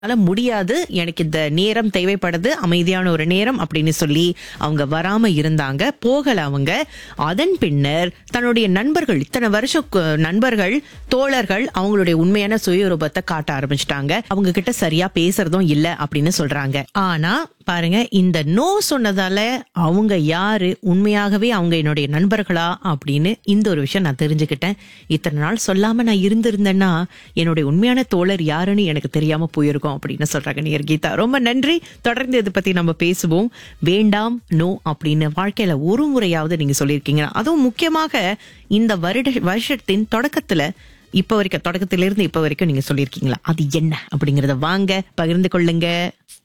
அதனால முடியாது எனக்கு இந்த நேரம் தேவைப்படுது அமைதியான ஒரு நேரம் அப்படின்னு சொல்லி அவங்க வராம இருந்தாங்க போகல அவங்க அதன் பின்னர் தன்னுடைய நண்பர்கள் இத்தனை வருஷம் கு- நண்பர்கள் தோழர்கள் அவங்களுடைய உண்மையான சுயரூபத்தை காட்ட ஆரம்பிச்சிட்டாங்க அவங்க கிட்ட சரியா பேசுறதும் இல்ல அப்படின்னு சொல்றாங்க ஆனா பாருங்க இந்த நோ சொன்னதால அவங்க யாரு உண்மையாகவே அவங்க என்னுடைய நண்பர்களா அப்படின்னு இந்த ஒரு விஷயம் நான் தெரிஞ்சுக்கிட்டேன் இத்தனை நாள் சொல்லாம நான் இருந்திருந்தேன்னா என்னுடைய உண்மையான தோழர் யாருன்னு எனக்கு தெரியாம போயிருக்கும் அப்படின்னு சொல்றாங்க நேர் கீதா ரொம்ப நன்றி தொடர்ந்து இதை பத்தி நம்ம பேசுவோம் வேண்டாம் நோ அப்படின்னு வாழ்க்கையில ஒரு முறையாவது நீங்க சொல்லியிருக்கீங்க அதுவும் முக்கியமாக இந்த வருட வருஷத்தின் தொடக்கத்துல இப்ப வரைக்கும் தொடக்கத்திலிருந்து இப்ப வரைக்கும் நீங்க சொல்லியிருக்கீங்களா அது என்ன அப்படிங்கறத வாங்க பகிர்ந்து கொள்ளுங்க